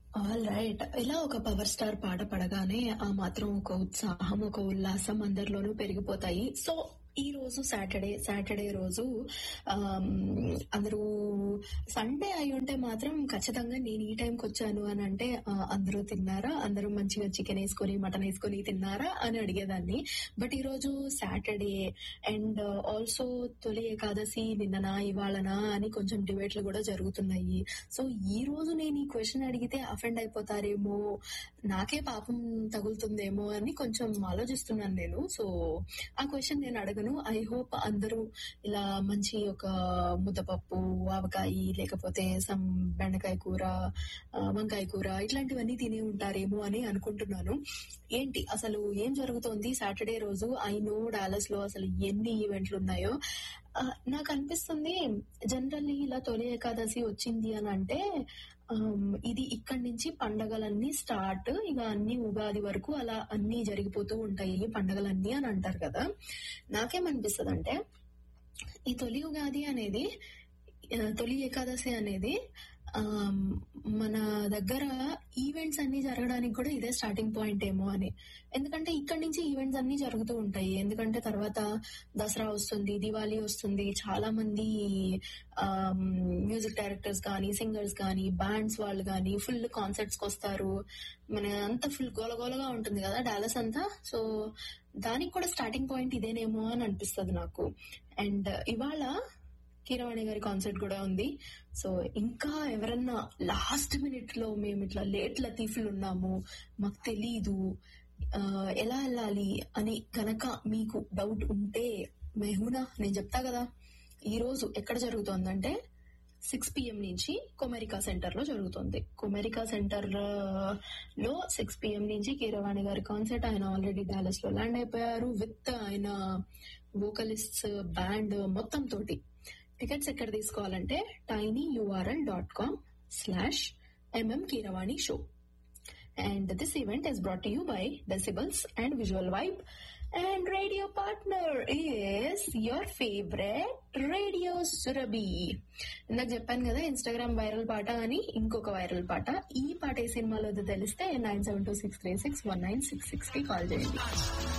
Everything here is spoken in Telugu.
ఆల్ రైట్ ఇలా ఒక పవర్ స్టార్ పాట పడగానే ఆ మాత్రం ఒక ఉత్సాహం ఒక ఉల్లాసం అందరిలోనూ పెరిగిపోతాయి సో ఈ రోజు సాటర్డే సాటర్డే రోజు ఆమ్, అందరూ సండే అయి ఉంటే మాత్రం ఖచ్చితంగా నేను ఈ టైంకి వచ్చాను అని అంటే ఆ, అందరూ తిన్నారా అందరూ మంచిగా చికెన్ వేసుకొని మటన్ వేసుకొని తిన్నారా అని అడిగేదాన్ని బట్ ఈ రోజు సాటర్డే అండ్ ఆల్సో తొలి ఏకాదశి నిన్ననా ఇవాళనా అని కొంచెం డిబేట్లు కూడా జరుగుతున్నాయి సో ఈ రోజు నేను ఈ క్వశ్చన్ అడిగితే అఫెండ్ అయిపోతారేమో నాకే పాపం తగులుతుందేమో అని కొంచెం ఆలోచిస్తున్నాను నేను సో ఆ క్వశ్చన్ నేను అడగను ఐ హోప్ అందరూ ఇలా మంచి ఒక ముద్దపప్పు ఆవకాయ లేకపోతే సమ్ బెండకాయ కూర ఆ, వంకాయ కూర ఇట్లాంటివన్నీ తిని ఉంటారేమో అని అనుకుంటున్నాను ఏంటి అసలు ఏం జరుగుతోంది సాటర్డే రోజు ఐ నో డాలస్ లో అసలు ఎన్ని ఈవెంట్లు ఉన్నాయో ఆ, నాకు అనిపిస్తుంది జనరల్లీ ఇలా తొలి ఏకాదశి వచ్చింది అని అంటే ఆమ్, ఇది ఇక్కడి నుంచి పండగలన్నీ స్టార్ట్ ఇక అన్ని ఉగాది వరకు అలా అన్ని జరిగిపోతూ ఉంటాయి ఈ పండగలన్నీ అని అంటారు కదా నాకేమనిపిస్తుంది అంటే ఈ తొలి ఉగాది అనేది ఆ, తొలి ఏకాదశి అనేది ఆమ్, మన దగ్గర ఈవెంట్స్ అన్ని జరగడానికి కూడా ఇదే స్టార్టింగ్ పాయింట్ ఏమో అని ఎందుకంటే ఇక్కడి నుంచి ఈవెంట్స్ అన్ని జరుగుతూ ఉంటాయి ఎందుకంటే తర్వాత దసరా వస్తుంది దివాళీ వస్తుంది చాలా మంది మ్యూజిక్ డైరెక్టర్స్ కానీ సింగర్స్ కానీ బ్యాండ్స్ వాళ్ళు కానీ ఫుల్ కాన్సర్ట్స్ కి వస్తారు మన అంతా ఫుల్ గోలగోలగా ఉంటుంది కదా డాలస్ అంతా సో దానికి కూడా స్టార్టింగ్ పాయింట్ ఇదేనేమో అని అనిపిస్తుంది నాకు అండ్ ఇవాళ కీరవాణి గారి కాన్సర్ట్ కూడా ఉంది సో ఇంకా ఎవరన్నా లాస్ట్ మినిట్ లో మేము ఇట్లా లేట్ లతీఫ్లు ఉన్నాము మాకు తెలీదు ఆ, ఎలా వెళ్ళాలి అని గనక మీకు డౌట్ ఉంటే మెహూనా నేను చెప్తా కదా ఈ రోజు ఎక్కడ జరుగుతోందంటే సిక్స్ పిఎం నుంచి కొమెరికా సెంటర్ లో జరుగుతుంది కొమెరికా సెంటర్ లో సిక్స్ పిఎం నుంచి కీరవాణి గారి కాన్సర్ట్ ఆయన ఆల్రెడీ డాలస్ లో ల్యాండ్ అయిపోయారు విత్ ఆయన వోకలిస్ట్ బ్యాండ్ మొత్తం తోటి టికెట్స్ ఎక్కడ తీసుకోవాలంటే tiny URL dot com slash M M Keeravani show And this event is brought to you by Decibels and Visual Vibe. And radio partner is your favorite Radio Surabhi. ఇందాక చెప్పాను కదా ఇన్స్టాగ్రామ్ వైరల్ పాట అని ఇంకొక వైరల్ పాట ఈ పాట ఏ సినిమాలో తెలిస్తే nine seven two six three six one nine six six కి కాల్ చేయండి